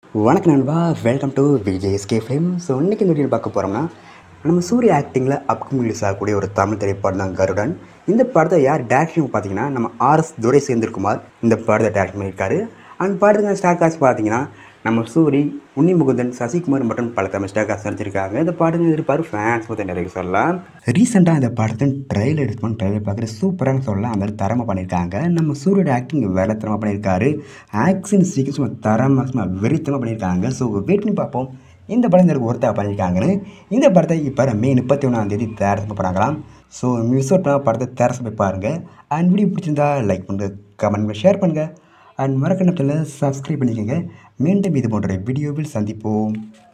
வணக்கம் நண்பா welcome to Vijay SK film so இன்றைக்கி இந்த வீடியோ பார்க்க போகிறோம்னா நம்ம சூரிய ஆக்டிங்கில் அப்கமிங் ரிலீஸ் ஆகக்கூடிய ஒரு தமிழ் திரைப்படம் தான் கருடன் இந்த படத்தை யார் டேரக்ஷன் பார்த்தீங்கன்னா நம்ம ஆர்எஸ் துரை சேர்ந்திருக்குமார் இந்த படத்தை டேரக்ஷன் பண்ணியிருக்காரு அந்த படத்துக்கு ஸ்டார் காஸ்ட் பார்த்தீங்கன்னா நம்ம சூரி உன்னி முகுந்தன் சசிகுமார் மற்றும் பல தமிழ் ஸ்டார் காஸ்ட் நடிச்சிருக்காங்க இந்த படத்துக்கு எதிர்பார்ப்பு ஃபேன்ஸ் பற்றி நிறைய சொல்லலாம் ரீசெண்டாக இந்த படத்தின் ட்ரெயிலர் எடுத்து பண்ணி ட்ரெயிலர் பார்க்குறது சூப்பரானு சொல்லலாம் அந்த மாதிரி தரமாக பண்ணியிருக்காங்க நம்ம சூரியோட ஆக்டிங் வேலை தரமாக பண்ணியிருக்காரு ஆக்ஷன் சீக்கிரம் சும்மா தரமாக சும்மா வெறித்தமாக பண்ணியிருக்காங்க ஸோ வெயிட் பண்ணி பார்ப்போம் இந்த படம் இந்த ஒருத்தா பண்ணியிருக்காங்கன்னு இந்த படத்தை இப்போ மே முப்பத்தி ஒன்றாந்தேதி தயாரிப்பு பண்ணாங்களாம் ஸோ மிஸ் அவுட் பண்ணால் படத்தை தயாரிச்சு போய் பாருங்கள் அண்ட் வீடியோ பிடிச்சிருந்தா லைக் பண்ணுங்கள் கமெண்ட் பண்ணுங்கள் ஷேர் பண்ணுங்கள் அண்ட் மறக்கணத்தில் சப்ஸ்கிரைப் பண்ணிக்கோங்க மீண்டும் இது போன்ற வீடியோவில் சந்திப்போம்